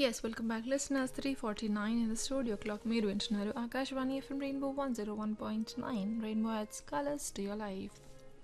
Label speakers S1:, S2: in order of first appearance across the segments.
S1: yes welcome back listeners three forty nine in the studio clock మీరు వింటున్నారు Akashvani FM rainbow one zero one point nine rainbow adds colours to your life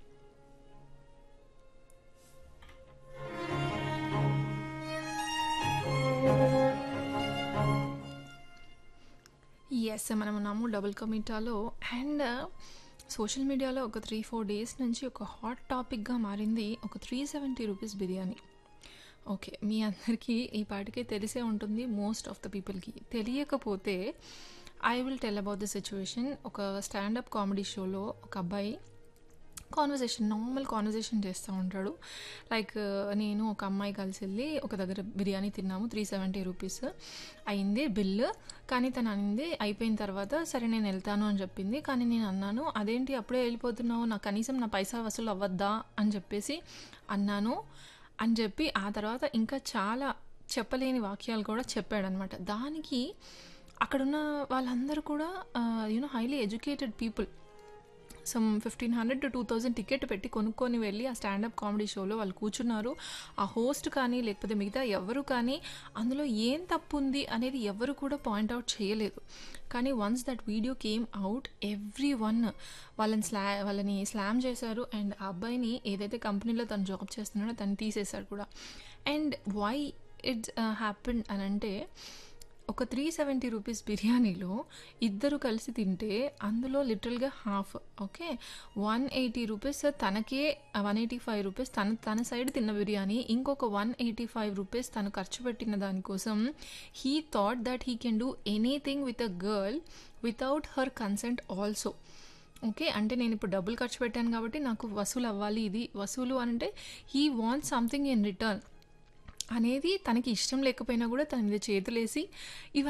S1: yes మనం ఉన్నాము double కమిటాలో and social మీడియాలో ఒక three four days నుంచి ఒక hot టాపిక్గా మారింది ఒక three seventy rupees biryani okay మీ అందరికీ ఈ పాటికే తెలిసే ఉంటుంది మోస్ట్ ఆఫ్ ద పీపుల్కి తెలియకపోతే I will tell about the situation ఒక స్టాండప్ కామెడీ షోలో ఒక అబ్బాయి కాన్వర్జేషన్ నార్మల్ కాన్వర్జేషన్ చేస్తూ ఉంటాడు లైక్ నేను ఒక అమ్మాయి కలిసి వెళ్ళి ఒక దగ్గర బిర్యానీ తిన్నాము త్రీ సెవెంటీ రూపీస్ అయింది బిల్లు కానీ తను అనింది అయిపోయిన తర్వాత సరే నేను వెళ్తాను అని చెప్పింది కానీ నేను అన్నాను అదేంటి అప్పుడే వెళ్ళిపోతున్నావు నాకు కనీసం నా పైసా వసూలు అవ్వద్దా అని చెప్పేసి అన్నాను అని చెప్పి ఆ తర్వాత ఇంకా చాలా చెప్పలేని వాక్యాలు కూడా చెప్పాడనమాట దానికి అక్కడున్న వాళ్ళందరూ కూడా you know highly educated people some fifteen hundred to two thousand ticket పెట్టి కొనుక్కొని వెళ్ళి ఆ స్టాండప్ కామెడీ షోలో వాళ్ళు కూర్చున్నారు ఆ హోస్ట్ కానీ లేకపోతే మిగతా ఎవరు కానీ అందులో ఏం తప్పు ఉంది అనేది ఎవరు కూడా పాయింట్అవుట్ చేయలేదు కానీ once that video came out everyone వాళ్ళని స్లా వాళ్ళని స్లామ్ చేశారు అండ్ ఆ అబ్బాయిని ఏదైతే కంపెనీలో తను జాబ్ చేస్తున్నాడో తను తీసేశారు కూడా అండ్ వై ఇట్స్ హ్యాపెన్ అని అంటే ఒక త్రీ సెవెంటీ రూపీస్ బిర్యానీలో ఇద్దరు కలిసి తింటే అందులో లిటరల్గా half okay one eighty rupees తనకే వన్ ఎయిటీ ఫైవ్ రూపీస్ తన తన సైడ్ తిన్న బిర్యానీ ఇంకొక వన్ ఎయిటీ ఫైవ్ రూపీస్ తను ఖర్చు పెట్టిన దానికోసం he thought that he can do anything with a girl without her consent also okay అంటే నేను ఇప్పుడు డబ్బులు ఖర్చు పెట్టాను కాబట్టి నాకు వసూలు అవ్వాలి ఇది వసూలు అంటే he want something in return అనేది తనకి ఇష్టం లేకపోయినా కూడా తన మీద చేతులేసి ఇవన్నీ